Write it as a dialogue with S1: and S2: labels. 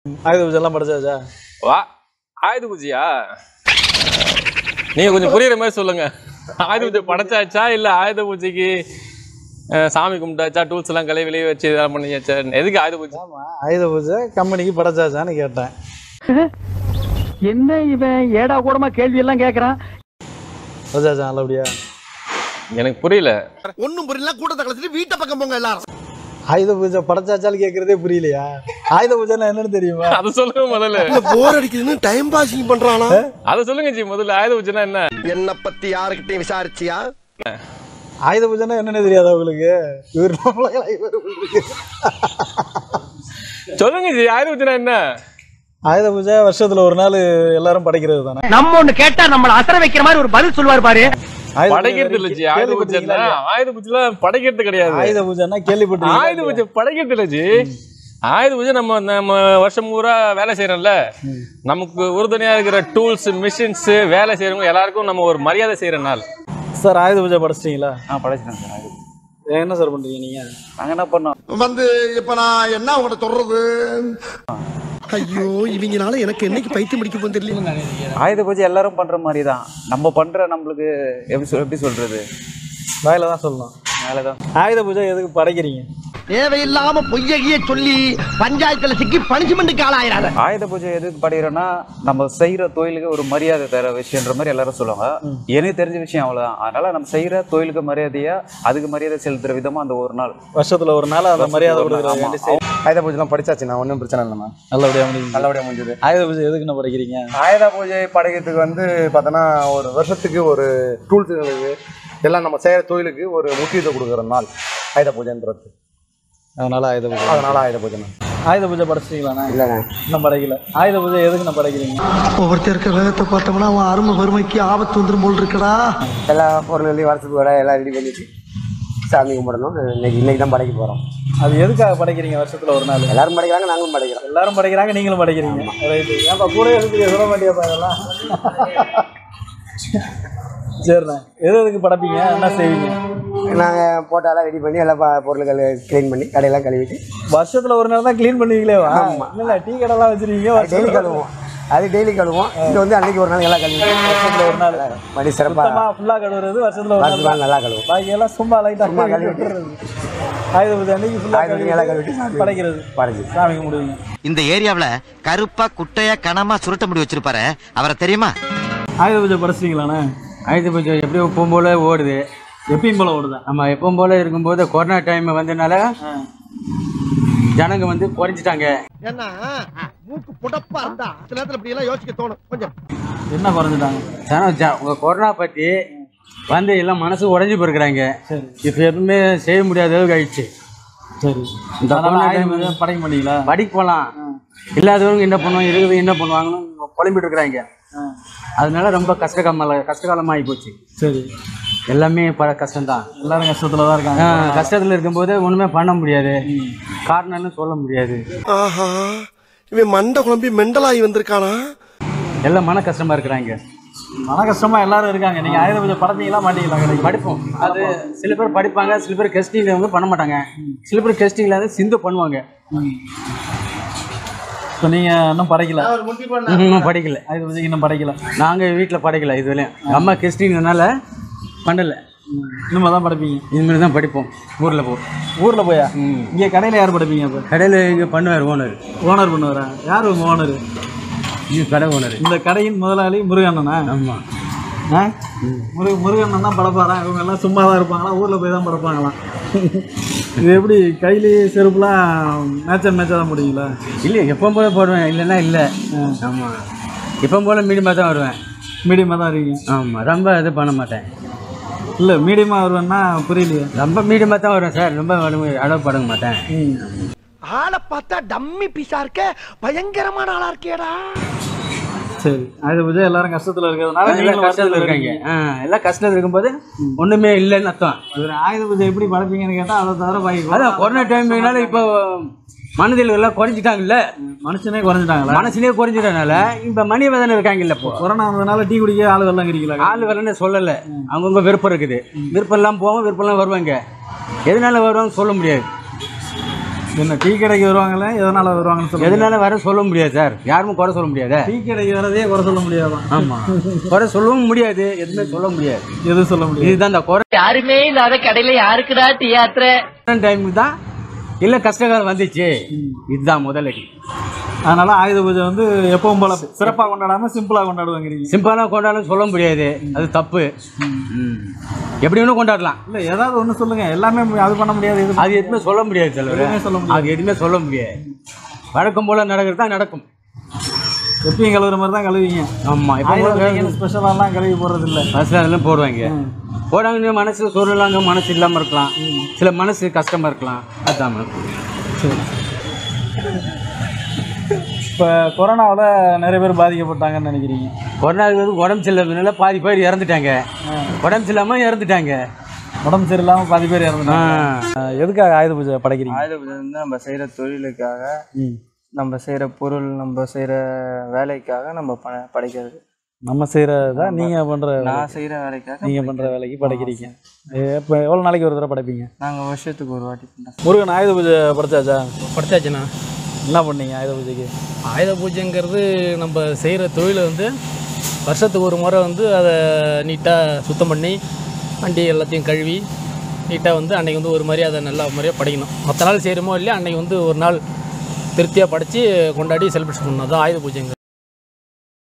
S1: ஆயுத பூஜை எல்லாம் படைச்சாச்சா
S2: வா ஆயுத பூஜையா நீங்க கொஞ்சம் புரியுற மாதிரி சொல்லுங்க ஆயுத பூஜை படைச்சாச்சா இல்ல ஆயுத பூஜைக்கு அஹ், சாமி கும்பிட்டாச்சா டூல்ஸ் எல்லாம் கழுவி வெளியே வச்சு இதெல்லாம் பண்ணியாச்சா எதுக்கு ஆயுத பூஜை
S1: ஆமா ஆயுத பூஜை கம்பெனிக்கு படைச்சாச்சான்னு கேட்டேன்
S3: என்ன இவன் ஏடா கூடமா கேள்வி எல்லாம் கேக்குறான்
S1: படைச்சாச்சா நல்லபடியா
S2: எனக்கு புரியல
S4: ஒண்ணும் புரியல கூட்டத்தை கலச்சிட்டு வீட்டை பக்கம் போங்க எல்லாரும்
S1: ஆயுத பூஜை படைச்சாச்சாலும் கேட்கறதே புரியலையா ஆயுத பூஜைன்னா என்னன்னு தெரியுமா
S2: அதை சொல்லுங்க முதல்ல
S4: போர் அடிக்குதுன்னு டைம் பாசிங் பண்றானா
S2: அதை சொல்லுங்க ஜி முதல்ல ஆயுத பூஜைனா என்ன
S4: என்ன பத்தி யாருக்கிட்டையும் விசாரிச்சியா
S1: ஆயுத பூஜைன்னா என்னன்னு தெரியாதா உங்களுக்கு இவர் நம்மள இவர் உங்களுக்கு
S2: சொல்லுங்க ஜி ஆயுத பூஜைனா என்ன
S1: ஆயுத பூஜை வருஷத்துல ஒரு நாள் எல்லாரும் படைக்கிறது தானே
S3: நம்ம ஒண்ணு கேட்டா நம்மள அசர வைக்கிற மாதிரி ஒரு பதில் சொல்லுவாரு பாரு
S1: ஆயுத பூஜை
S2: படைக்கிறது இல்ல ஜி ஆயுத பூஜைனா
S1: கேள்விப்பட்டிருக்கீங்களா?
S2: ஆயுத பூஜைல படைக்கிறது கிடையாது
S1: ஆயுத பூஜைன்னா கேள்விப்பட்டிருக்கீங்களா?
S2: ஆயுத பூஜை படைக்கிறது இல்ல ஜி ஆயுத பூஜை நம்ம நம்ம வருஷம் பூரா வேலை செய்யறோம்ல நமக்கு உறுதுணையா இருக்கிற டூல்ஸ் மிஷின்ஸ் வேலை செய்யறவங்க எல்லாருக்கும் நம்ம ஒரு மரியாதை செய்யற நாள்
S1: சார் ஆயுத பூஜை படைச்சிட்டீங்களா
S5: ஆ படைச்சிட்டேன் சார் அது
S1: என்ன சார் பண்றீங்க நீங்க
S5: நாங்கள் என்ன பண்ணோம்
S4: வந்து இப்ப நான் என்ன உங்கள்ட்ட சொல்றது ஐயோ இவங்கனால எனக்கு என்னைக்கு பைத்தியம் பிடிக்க போகுது தெரியல
S5: ஆயுத பூஜை எல்லாரும் பண்ற மாதிரி தான் நம்ம பண்ற நம்மளுக்கு எப்படி சொல் எப்படி சொல்றது
S1: வாயில தான் சொல்லணும்
S5: மேலே தான்
S1: ஆயுத பூஜை எதுக்கு படைக்கிறீங்க
S4: தேவையில்லாம பொய்யகிய சொல்லி பஞ்சாயத்துல சிக்கி பனிஷ்மெண்ட்டுக்கு ஆளாயிராத
S5: ஆயுத பூஜை எதுக்கு படைக்கிறோன்னா நம்ம செய்யற தொழிலுக்கு ஒரு மரியாதை தர விஷயன்ற மாதிரி எல்லாரும் சொல்லுவாங்க எனக்கு தெரிஞ்ச விஷயம் அவ்வளவுதான் அதனால நம்ம செய்யற தொழிலுக்கு மரியாதையா அதுக்கு மரியாதை செலுத்துற விதமா அந்த ஒரு நாள்
S1: வருஷத்துல ஒரு நாள் அந்த மரியாதை கொடுக்குறது
S5: ஆமா.
S1: வேண்டி செய்-
S6: ஆயுத பூஜைலாம் படிச்சாச்சு நான் ஒன்றும் பிரச்சனை இல்லைம்மா
S1: நல்லபடியா முடியுது
S6: நல்லபடியாக முடிஞ்சது
S1: ஆயுத பூஜை எதுக்கு என்ன படைக்கிறீங்க
S6: ஆயுத பூஜை படைக்கிறதுக்கு வந்து பார்த்தோன்னா ஒரு வருஷத்துக்கு ஒரு டூல்ஸுங்களுக்கு எல்லாம் நம்ம செய்கிற தொழிலுக்கு ஒரு முக்கியத்துவம் கொடுக்குற நாள் ஆயுத பூஜைன்றது
S1: அதனால ஆயுத பூஜை
S6: அதனால ஆயுத பூஜை
S1: ஆயுத பூஜை படைச்சிட்டீங்களாண்ணா
S6: இல்லைண்ணே
S1: இன்னும் படைக்கல ஆயுத பூஜை எதுக்கு நான் படைக்கிறீங்க
S4: ஒவ்வொருத்தர் இருக்க வேகத்தை பார்த்தோம்னா அவன் அருமை வறுமைக்கு ஆபத்து வந்துடும் போல் இருக்கடா
S6: எல்லா பொருளையும் வருஷத்துக்கு வர எல்லாம் ரெடி பண்ணிட்டு சாமி கும்பிடணும் இன்னைக்கு இன்னைக்கு தான் படைக்க போகிறோம்
S1: அது எதுக்காக படைக்கிறீங்க வருஷத்துல ஒரு நாள்
S6: எல்லாரும் படைக்கிறாங்க நாங்களும் படைக்கிறோம்
S1: எல்லாரும் படைக்கிறாங்க நீங்களும் படைக்கிறீங்க ரைட்டு ஏன்பா கூட எதுக்கு சொல்ல மாட்டியாப்பா இதெல்லாம் சரிண்ணா எது எதுக்கு படைப்பீங்க என்ன செய்வீங்க
S6: நாங்கள் போட்டாலாம் ரெடி பண்ணி எல்லா ப- பொருட்கள் க்ளீன் பண்ணி கடையெல்லாம் கழுவிட்டு
S1: வருஷத்துல ஒரு நாள் தான் க்ளீன் பண்ணுவீங்களே வா இல்ல டீ கடைலாம் வச்சிருக்கீங்க
S6: டெய்லி
S1: வருஷத்துல
S6: கழுவுவோம் அது டெய்லி கழுவுவோம் இது வந்து அன்னைக்கு ஒரு நாள் எல்லாம் கழுவி
S1: வருஷத்துல ஒரு நாள்
S6: பண்ணி
S1: சுத்தமா
S6: சிறப்பாக
S1: ஃபுல்லா கழுவுறது வருஷத்துல ஒரு நாள்
S6: வருஷத்துக்கு நல்லா கழுவுவோம்
S1: பாக்கி எல்லாம் சும்மா லைட்டா
S6: சும்மா
S1: கழுவி
S6: கழுவிட்டு.
S1: விட்டுறது ஆயுத பூஜை அன்னைக்கு ஃபுல்லா
S6: ஆயுத பூஜை எல்லாம் கழுவிட்டு சாமி
S1: படைக்கிறது
S6: படைச்சு
S1: சாமி கும்பிடுவீங்க
S7: இந்த ஏரியாவுல கருப்பா குட்டையா கனமா சுருட்ட முடி வச்சிருப்பாரு அவரை தெரியுமா
S1: ஆயுத பூஜை படைச்சிட்டீங்களாண்ணே
S8: ஆயுத பூஜை எப்படி எப்பவும் போல ஓடுது
S1: எப்பயும் போல ஓடுதான்
S8: நம்ம எப்பவும் போல இருக்கும்போது கொரோனா டைம் வந்ததுனால ஜனங்க வந்து குறைஞ்சிட்டாங்க
S4: ஏன்னா மூக்கு புடப்பா இருந்தா சில நேரத்துல இப்படி எல்லாம் யோசிக்க தோணும் கொஞ்சம்
S1: என்ன குறைஞ்சிட்டாங்க
S8: ஜனம் ஜ- உங்க கொரோனா பத்தி வந்து எல்லாம் மனசு உடஞ்சி போயிருக்கிறாங்க
S1: சரி
S8: இப்போ எதுவுமே செய்ய முடியாத அளவுக்கு ஆயிடுச்சு
S1: சரி
S8: இந்த
S1: அதனால
S8: கொரோனா
S1: ஆயுத
S8: time
S1: பூஜை படைக்க மாட்டீங்களா
S8: படிக்க போகலாம் இல்லாதவங்க என்ன பண்ணுவாங்க இருக்கிறது என்ன பண்ணுவாங்கன்னு புலம்பிட்டு இருக்கிறாங்க அதனால ரொம்ப கஷ்டகால கஷ்டகாலமாகி போச்சு
S1: சரி
S8: எல்லாமே ப கஷ்டம்தான்
S1: எல்லாரும் கஷ்டத்துல தான் இருக்காங்க
S8: ஆ, கஷ்டத்துல இருக்கும்போது ஒண்ணுமே பண்ண முடியாது காரணம்னு சொல்ல முடியாது
S4: ஆஹா இவன் மண்டை குழம்பி மெண்டலாகி வந்திருக்கானா
S8: எல்லாம் மன கஷ்டமா இருக்கிறாங்க
S1: மன கஷ்டமா எல்லாரும் இருக்காங்க நீங்க ஆயுத பூஜை படைச்சீங்களா மாட்டீங்களா கடைக்கு
S8: படிப்போம் அது சில பேர் படிப்பாங்க சில பேர் கெஸ்டிங்ல வந்து பண்ண மாட்டாங்க சில பேர் கெஸ்டிங்ல வந்து சிந்து பண்ணுவாங்க
S1: இப்போ நீங்க இன்னும் படைக்கல
S8: இன்னும் படிக்கல
S1: ஆயுத பூஜைக்கு இன்னும் படைக்கல
S8: நாங்க வீட்டுல படைக்கல இதுவரையும் அம்மா கெஸ்டிங்னால பண்ணல
S1: இனிமே தான் படைப்பீங்க
S8: இனிமேல் தான் படிப்போம் ஊர்ல போ
S1: ஊர்ல போயா இங்க கடையில யார் படைப்பீங்க இப்போ
S8: கடையில இங்க பண்ணுவார் ஓனர்
S1: ஓனர் பண்ணுவாரா யார் உங்க ஓனர்
S8: இது கடை ஓனர்
S1: இந்த கடையின் முதலாளி முருகண்ணனா
S8: ஆமா
S1: ஆ? முருக முருகண்ணன் தான் படைப்பாரா இவங்க எல்லாம் சும்மா தான் இருப்பாங்களா ஊர்ல போய் தான் படைப்பாங்களாம் இது எப்படி கையிலேயே செருப்புலாம் மேட்சா மேட்சா தான் முடியுங்களா
S8: இல்ல எப்பவும் போல போடுவேன் இல்லைன்னா இல்ல ஆமா எப்பவும் போல மீடியமா தான் வருவேன்
S1: மீடியமாக தான் இருக்கீங்க
S8: ஆமா ரொம்ப இது பண்ண மாட்டேன்
S1: இல்லை மீடியமாக வருவேன்னா புரியலையே
S8: ரொம்ப மீடியமா தான் வருவேன் சார் ரொம்ப அளவு படங்க மாட்டேன்
S4: ஆளை பார்த்தா டம்மி பீஸா இருக்க பயங்கரமான ஆளா இருக்கேடா
S1: சரி ஆயுத பூஜை எல்லாரும் கஷ்டத்துல இருக்கிறதுனால
S8: எல்லாம்
S1: நீங்களும்
S8: கஷ்டத்துல
S1: வருத்தத்துல
S8: இருக்காங்க
S1: இருக்கீங்க
S8: ஆ, எல்லாம் கஷ்டத்துல இருக்கும்போது ஒண்ணுமே இல்லைன்னு அர்த்தம்
S1: ஒரு ஆயுத பூஜை எப்படி படைப்பீங்கன்னு கேட்டா அதை தவிர பாக்கி
S8: அதான் கொரோனா டைம்னால இப்போ மனதில் எல்லாம் குறைஞ்சிட்டாங்கல்ல
S1: மனுஷனே குறைஞ்சிட்டாங்களா
S8: மனசுலயே குறைஞ்சிட்டனால இப்ப மணி வேதனை இருக்காங்கல்ல இப்போ
S1: கொரோனா வந்ததுனால டீ குடிக்க ஆளு வெள்ளம் கிடைக்கல
S8: ஆள் வரலன்னு சொல்லலை அவங்கவுங்க விருப்பம் இருக்குது விருப்பம் எல்லாம் போவோம் விருப்பம் எல்லாம் வருவாங்க எதனால வருவாங்க சொல்ல முடியாது
S1: என்ன டீ கடைக்கு வருவாங்களே எதனால வருவாங்கன்னு சொல்லுங்க
S8: எதனால வர சொல்ல முடியாது சார் யாருமே குறை சொல்ல முடியாது
S1: டீ கடைக்கு வரதே குறை சொல்ல முடியாதான்
S8: ஆமா குறை சொல்லவும் முடியாது எதுவுமே சொல்ல முடியாது
S1: எதுவும் சொல்ல முடியாது
S8: இதுதான் இந்த குறை
S3: யாருமே இல்லாத கடையில யாருக்குடா டீ ஆத்துற
S8: டைமுக்கு தான் இல்ல கஷ்டகாலம் வந்துச்சு இதுதான் முதலடி
S1: அதனால ஆயுத பூஜை வந்து எப்பவும் போல சிறப்பாக கொண்டாடாம சிம்பிளா கொண்டாடுவாங்கிறீங்க
S8: சிம்பிளா கொண்டாடணும் சொல்ல முடியாது அது தப்பு ம். எப்படி வேணும் கொண்டாடலாம்
S1: இல்ல ஏதாவது ஒண்ணு சொல்லுங்க எல்லாமே அது பண்ண முடியாது இது
S8: அது எதுவுமே சொல்ல முடியாது தலைவர்
S1: எதுவுமே சொல்ல முடியாது
S8: அது எதுவுமே சொல்ல முடியாது வழக்கம் போல நடக்கிறது தான் நடக்கும்
S1: எப்பயும் கழுவுற மாதிரி தான் கழுவிங்க
S8: ஆமா
S1: ஆயுத பூஜைக்கு
S8: இப்போ
S1: ஸ்பெஷலாலாம் கழுவி போடுறது இல்ல
S8: பஸ்ல அதெல்லாம் போடுவாங்க போடாங்க மனசு சொல்லலாங்க மனசு இல்லாம இருக்கலாம் சில மனசு கஷ்டமா இருக்கலாம் அதுதான்
S1: இப்போ கொரோனாவில் நிறைய பேர் பாதிக்கப்பட்டாங்கன்னு நினைக்கிறீங்க
S8: கொரோனாவுக்கு வந்து உடம்பு சரியில்லாதனால பாதி பேர் இறந்துட்டாங்க உடம்பு சரியில்லாம இறந்துட்டாங்க
S1: உடம்பு சரியில்லாம பாதி பேர் இறந்துட்டாங்க எதுக்காக ஆயுத பூஜை படைக்கிறீங்க
S9: ஆயுத பூஜை வந்து நம்ம செய்கிற தொழிலுக்காக
S1: ம்.
S9: நம்ம செய்கிற பொருள் நம்ம செய்கிற வேலைக்காக நம்ம ப படைக்கிறது
S1: நம்ம செய்கிறதா நீங்கள் பண்ணுற
S9: நான் செய்கிற வேலைக்காக
S1: நீங்கள் பண்ணுற வேலைக்கு படைக்கிறீங்க இப்போ எவ்வளோ நாளைக்கு ஒரு தடவை படைப்பீங்க
S9: நாங்கள் வருஷத்துக்கு ஒரு வாட்டி பண்ணுறோம்
S1: முருகன் ஆயுத பூஜை படைச்சாச்சா
S10: படுத்தாச்சுண்ணா
S1: என்ன பண்ணீங்க ஆயுத பூஜைக்கு
S10: ஆயுத பூஜைங்கிறது நம்ம செய்கிற தொழிலை வந்து வருஷத்துக்கு ஒரு முறை வந்து அதை நீட்டாக சுத்தம் பண்ணி வண்டி எல்லாத்தையும் கழுவி நீட்டாக வந்து அன்னைக்கு வந்து ஒரு மாதிரி அதை நல்லா முறையாக படைக்கணும் மற்ற நாள் செய்கிறோமோ இல்லையா அன்னைக்கு வந்து ஒரு நாள் திருப்தியாக படைச்சு கொண்டாடி செலிப்ரேட் பண்ணணும் தான் ஆயுத பூஜைங்க